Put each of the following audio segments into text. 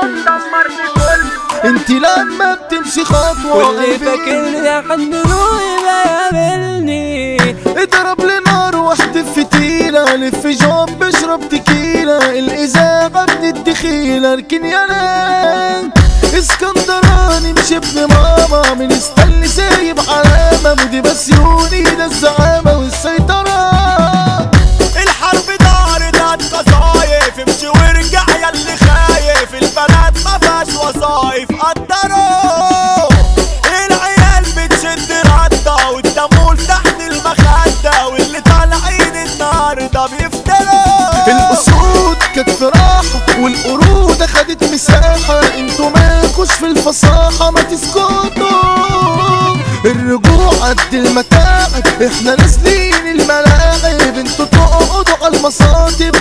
دمرني كل انت لما بتمشي خطوة واللي قلبي فاكرني حنروح يقابلني اضرب لي نار واحدف فتيلة لف جوب بشرب تكيلة الإذاعة ابن الدخيلة اركن يا نان اسكندراني مش ابن ماما من استني سايب علامة مودي بسيوني ده الزعامة والسيطرة الحرب دارت هتقصايف امشي وارجع يا اللي خايف البلد ما فيهاش وظايف قدروا العيال بتشد ردة والتمول تحت المخدة واللي طالعين النهاردة بيفتروا الأسود كانت في راحة والقرود أخدت مساحة انتوا مالكوش في الفصاحة ما تسكتوا الرجوع قد المتاعب احنا نازلين الملاعب انتوا تقعدوا على المصاطب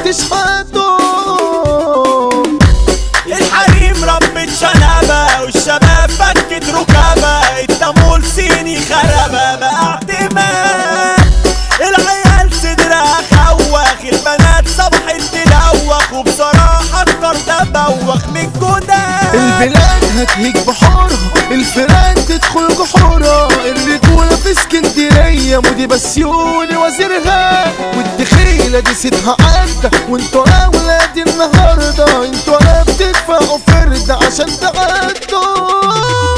تشحتوا الحريم ربة شنبة والشباب فكت ركبة التمول صيني خربة بقى اعتماد العيال صدرها خوخ البنات صبحت تلوخ وبصراحة اكتر تبوخ من الجداد البلاد هتهيج بحورها الفرق تدخل جحورها الرجولة في اسكندرية مودي بسيوني وزيرها والدخيلة دي ستها عدة وانتوا اولاد النهاردة انتوا لا بتدفعوا فرد عشان تعدوا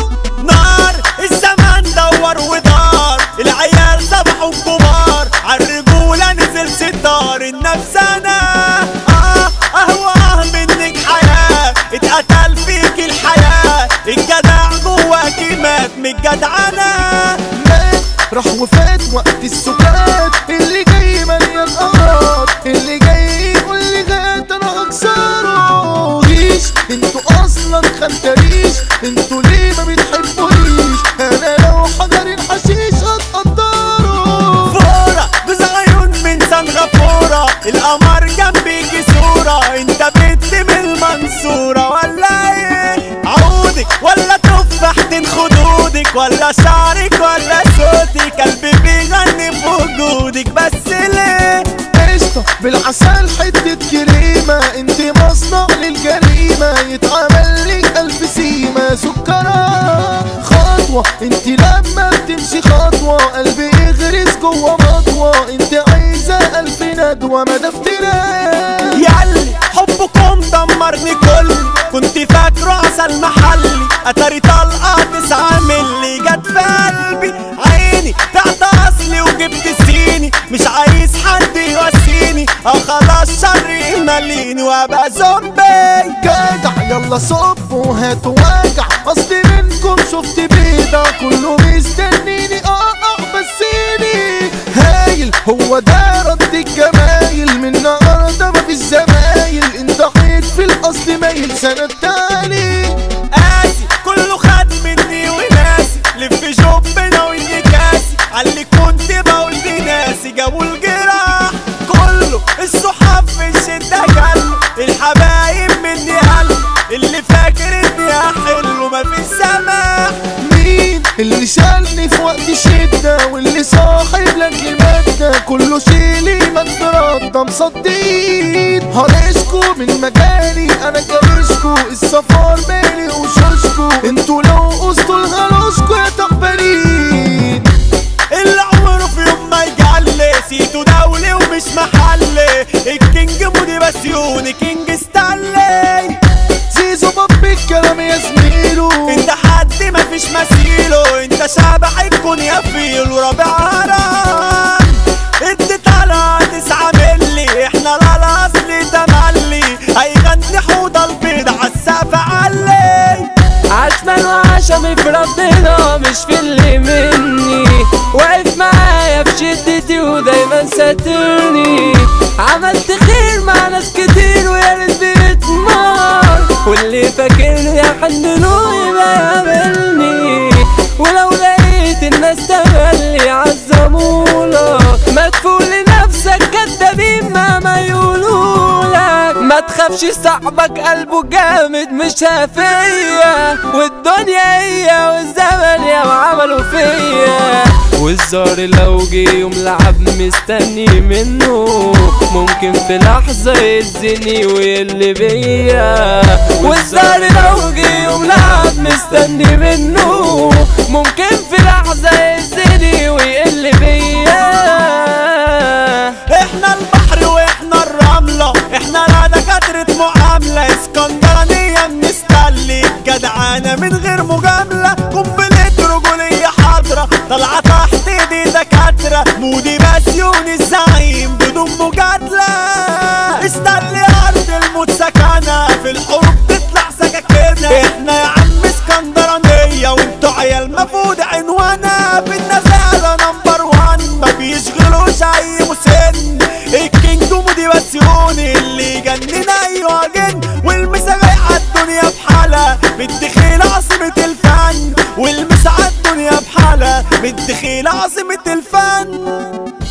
نار الزمان دور ودار العيال صبحوا كبار عالرجولة نزل ستار النفس انا اه اهواه منك حياة اتقتل فيك الحياة الجدع جواكي مات من الجدعنة مات راح وفات وقت السكات اللي جاي مليان امراض اللي جاي يقول لي غات انا اكسره ريش انتوا اصلا خنتريش انتوا ليه ما بتحبونيش انا لو حجر الحشيش هتقدره فورة جوز عيون من سنغافورة القمر جنبيكي صورة انت بنت من المنصورة ولا ايه عودك ولا تفاحتين خدودك ولا شعرك ولا صوتك قلبي بيغني في وجودك بس ليه قشطة بالعسل حتة كريمة انت مصنع للجريمة يتعمل لك ألف سيمة سكرة خطوة انت لما بتمشي خطوة قلبي يغرس جوه مطوة انت عايزة ألف ندوة ما دفترة ياللي حبكم دمرني كل كنت فاكره عسل محلي اتاري طلقه تسعة ملي جت في قلبي عيني بعت اصلي وجبت سيني مش عايز حد يواسيني اه خلاص شري ماليني وابقى زومبي جدع يلا صب وهات واجع قصدي منكم شفت بيضة كله مستنيني اقع بسيني هايل هو ده رد الجمايل من النهارده مفيش زمايل انت حيط في الاصل مايل سنة تاني قاسي كله خد مني وناسي لف جبنا واني كاسي عاللي كنت بقول دي ناسي جابوا الجراح كله الصحاب في الشدة جاله الحبايب مني قلب اللي فاكر اني هحله مفيش سماح مين اللي شالني في وقت شدة واللي صاحب لاجل مادة كله شيلي مجرد ده مصدقين هرشكو من مجالي انا جرشكو السفر مالي وشوشكو انتوا لو قصتوا الغلوشكو يا تقبلين اللي عمره في يوم ما يجلي سيتو دولي ومش محلي الكينج مودي بسيوني كينج ستانلي زيزو باب الكلام يا زميلو انت حد مفيش مثيله انت شبح الكون يا فيل ورابع هرم اديت على تسعة ملي احنا لا الاصل تملي هيغني حوض البيض عالسقف علي عشمان وعشمي في ربنا مش في اللي مني واقف معايا في شدتي ودايما ساترني عملت خير مع ناس كتير ويا ريت بيتمر واللي فاكرني يحننه يبقى يقابلني ولو لقيت الناس تملي عزمولك ما تفول لنفسك كدابين مهما يقولولك ما تخافش صاحبك قلبه جامد مش هفيا والدنيا هي والزمن يا عملوا فيا والزار لو جه يوم لعب مستني منه ممكن في لحظة يزني ويقل بيا والزار لو جه يوم لعب مستني منه ممكن في لحظة يزني ويقل بيا احنا البحر واحنا الرملة احنا لا دكاترة معاملة اسكندرانية بنستلي جدعانة من غير مجاملة قنبلة رجولية حاضرة طالعة تحت ايدي دكاترة مودي بسيون الزعيم بدون مجادلة استلي ارض الموت سكنة في الحروب تطلع سكاكينة احنا يا عم اسكندرانية وانتوا عيال مفقود عنوانة في النزالة نمبر وان ما بيشغلوش اي مسن الكينج مودي بسيوني اللي جنن ايوه جن والمسا على الدنيا بحالة بالدخيل عاصمة الفن والمسا على الدنيا بحالة بالدخيل عاصمة الفن